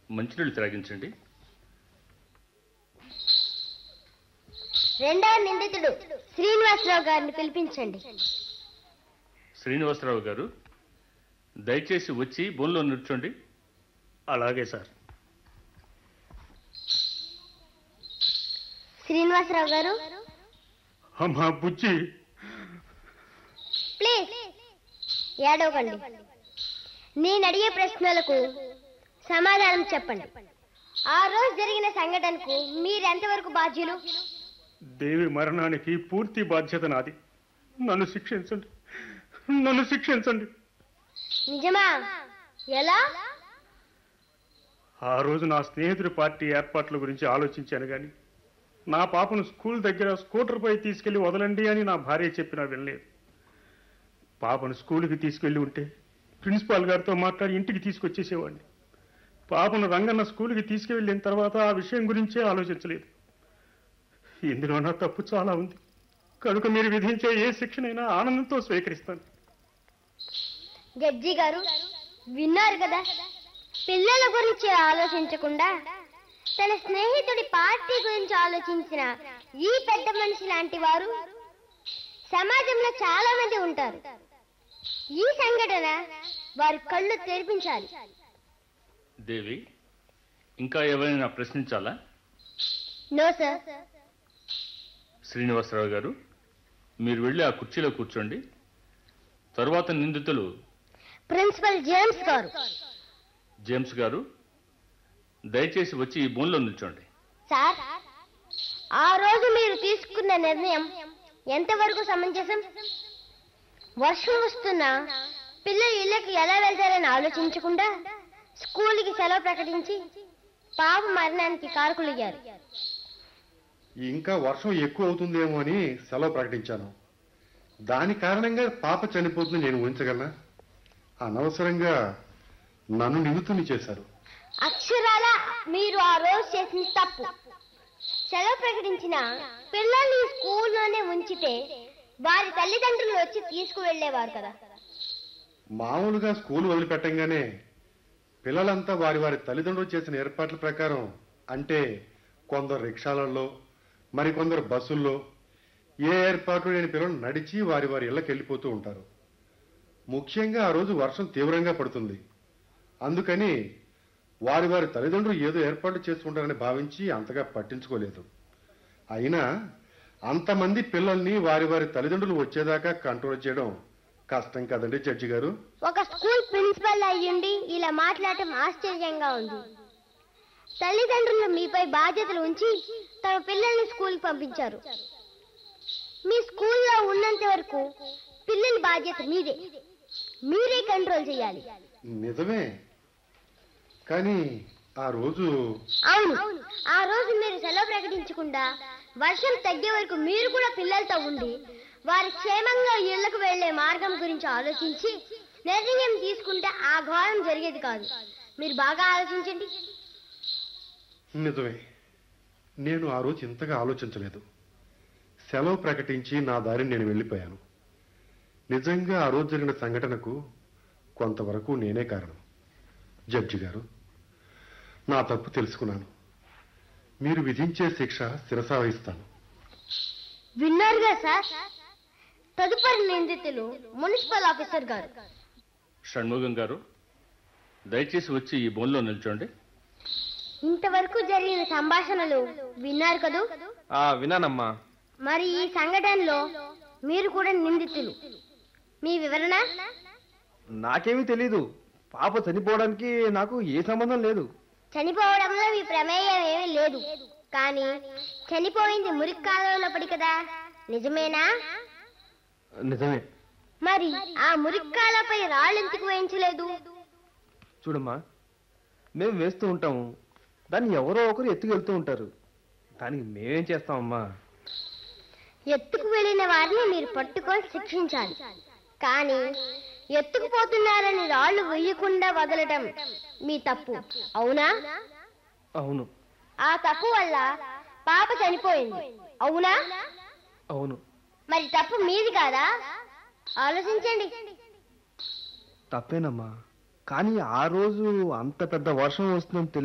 మంచినీళ్ళు త్రాగించండి రెండవ నిందితుడు శ్రీనివాసరావు గారిని పిలిపించండి శ్రీనివాసరావు గారు దయచేసి వచ్చి బోన్లో నిల్చోండి అలాగే సార్ శ్రీనివాసరావు గారు అమ్మా బుజ్జి ప్లీజ్ ఏడవకండి నేను అడిగే ప్రశ్నలకు సమాధానం చెప్పండి ఆ రోజు జరిగిన సంఘటనకు మీరెంతవరకు బాధ్యులు దేవి మరణానికి పూర్తి బాధ్యత నాది నన్ను శిక్షించండి నన్ను శిక్షించండి నిజమా ఎలా ఆ రోజు నా స్నేహితుడి పార్టీ ఏర్పాట్ల గురించి ఆలోచించాను కానీ నా పాపను స్కూల్ దగ్గర స్కూటర్పై తీసుకెళ్లి వదలండి అని నా భార్య చెప్పినా వినలేదు పాపను స్కూల్కి తీసుకెళ్లి ఉంటే ప్రిన్సిపాల్ గారితో మాట్లాడి ఇంటికి తీసుకొచ్చేసేవాడిని పాపను రంగన్న స్కూల్కి తీసుకువెళ్ళిన తర్వాత ఆ విషయం గురించే ఆలోచించలేదు ఇందులో నా తప్పు చాలా ఉంది కనుక మీరు విధించే ఏ శిక్షనైనా ఆనందంతో స్వీకరిస్తాను జడ్జి గారు విన్నారు కదా పిల్లల గురించి ఆలోచించకుండా తన స్నేహితుడి పార్టీ గురించి ఆలోచించిన ఈ పెద్ద మనిషి లాంటి వారు సమాజంలో చాలా మంది ఉంటారు ఈ సంఘటన వారి కళ్ళు తెరిపించాలి దేవి ఇంకా ఎవరైనా ప్రశ్నించాలా నో సార్ శ్రీనివాసరావు గారు మీరు వెళ్ళి ఆ కుర్చీలో కూర్చోండి తరువాత నిందితులు ప్రిన్సిపల్ జేమ్స్ గారు జేమ్స్ గారు దయచేసి వచ్చి ఈ బోన్లో నిల్చోండి సార్ ఆ రోజు మీరు తీసుకున్న నిర్ణయం ఎంతవరకు సమంజసం వర్షం వస్తున్నా పిల్లలు ఇళ్ళకి ఎలా వెళ్తారని ఆలోచించకుండా స్కూల్కి సెలవు ప్రకటించి పాప మరణానికి కారకులయ్యారు ఇంకా వర్షం ఎక్కువ అవుతుందేమో అని సెలవు ప్రకటించాను దాని కారణంగా పాప చనిపోతుంది నేను ఊహించగలనా అనవసరంగా నన్ను నిందితుని చేశారు అక్షరాల మీరు ఆ రోజు చేసిన తప్పు సెలవు ప్రకటించిన పిల్లల్ని స్కూల్లోనే ఉంచితే వారి తల్లిదండ్రులు వచ్చి తీసుకువెళ్ళేవారు కదా మామూలుగా స్కూల్ వదిలిపెట్టంగానే పిల్లలంతా వారి వారి తల్లిదండ్రులు చేసిన ఏర్పాట్ల ప్రకారం అంటే కొందరు రిక్షాలలో మరికొందరు బస్సుల్లో ఏ ఏర్పాట్లు లేని పిల్లలు నడిచి వారి వారి ఇళ్ళకి వెళ్ళిపోతూ ఉంటారు ముఖ్యంగా ఆ రోజు వర్షం తీవ్రంగా పడుతుంది అందుకని వారి వారి తల్లిదండ్రులు ఏదో ఏర్పాట్లు చేసుకుంటారని భావించి అంతగా పట్టించుకోలేదు అయినా అంతమంది పిల్లల్ని వారి వారి తల్లిదండ్రులు వచ్చేదాకా కంట్రోల్ చేయడం కష్టం కదండి జడ్జి గారు ఒక స్కూల్ ప్రిన్సిపల్ అయ్యుండి ఇలా మాట్లాడటం ఆశ్చర్యంగా ఉంది తల్లిదండ్రులు మీపై బాధ్యతలు ఉంచి తమ పిల్లల్ని స్కూల్కి పంపించారు మీ స్కూల్లో ఉన్నంత వరకు పిల్లల బాధ్యత మీదే మీరే కంట్రోల్ చేయాలి నిజమే కానీ ఆ రోజు అవును ఆ రోజు మీరు సెలవు ప్రకటించకుండా వర్షం తగ్గే వరకు మీరు కూడా పిల్లలతో ఉండి వారి క్షేమంగా ఇళ్లకు వెళ్లే మార్గం గురించి ఆలోచించి నిర్ణయం తీసుకుంటే ఆ ఘోరం జరిగేది కాదు మీరు బాగా ఆలోచించండి నిజమే నేను ఆ రోజు ఇంతగా ఆలోచించలేదు సెలవు ప్రకటించి నా దారిని నేను వెళ్ళిపోయాను నిజంగా ఆ రోజు జరిగిన సంఘటనకు కొంతవరకు నేనే కారణం జడ్జి గారు నా తప్పు తెలుసుకున్నాను మీరు విధించే శిక్ష శిరసా వహిస్తాను విన్నారుగా సార్ తదుపరి నిందితులు మున్సిపల్ ఆఫీసర్ గారు షణ్ముగం గారు దయచేసి వచ్చి ఈ బోన్లో నిల్చోండి ఇంతవరకు జరిగిన సంభాషణలు విన్నారు కదూ ఆ విన్నానమ్మా మరి ఈ సంఘటనలో మీరు కూడా నిందితులు మీ వివరణ నాకేమీ తెలీదు పాప చనిపోవడానికి నాకు ఏ సంబంధం లేదు చనిపోవడంలో మీ ప్రమేయం ఏమీ లేదు కానీ చనిపోయింది మురికి కాలంలో పడి కదా నిజమేనా నిజమే మరి ఆ మురిక్కాలపై రాళ్ళు ఎందుకు వేయించలేదు చూడమ్మా మేము వేస్తూ ఉంటాము దాన్ని ఎవరో ఒకరు ఎత్తుకెళ్తూ ఉంటారు దానికి మేమేం చేస్తామమ్మా ఎత్తుకు వెళ్ళిన వారిని మీరు పట్టుకొని శిక్షించాలి కానీ ఎత్తుకుపోతున్నారని రాళ్ళు వేయకుండా వదలటం మీ తప్పు అవునా అవును ఆ తప్పు వల్ల పాప చనిపోయింది అవునా అవును మరి తప్పు మీది కాదా ఆలోచించండి తప్పేనమ్మా కానీ ఆ రోజు అంత పెద్ద వర్షం వస్తుందని తెలిసి